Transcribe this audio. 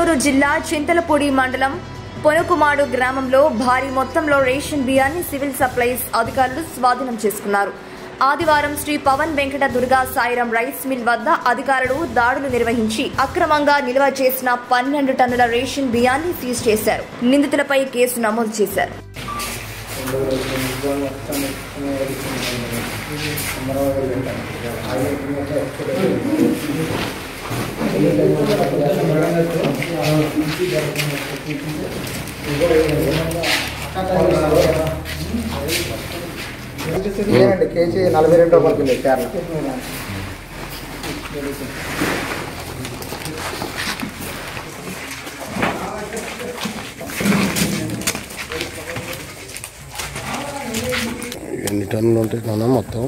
గుంటూరు జిల్లా చింతలపూడి మండలం పొనకుమాడు గ్రామంలో భారీ మొత్తంలో రేషన్ బియ్యాన్ని సివిల్ సప్లైస్ అధికారులు స్వాధీనం చేసుకున్నారు ఆదివారం శ్రీ పవన్ వెంకట దుర్గా సాయిరం రైస్ మిల్ వద్ద అధికారులు దాడులు నిర్వహించి అక్రమంగా నిల్వ చేసిన పన్నెండు టన్నుల రేషన్ బియ్యాన్ని సీజ్ చేశారు నిందితులపై కేసు నమోదు చేశారు ఇదేనండి కేజీ నలభై రెండు రూపాయలకి వెళ్ళి కేరళ ఎన్ని టన్నులు ఉంటాయి నాన్న మొత్తం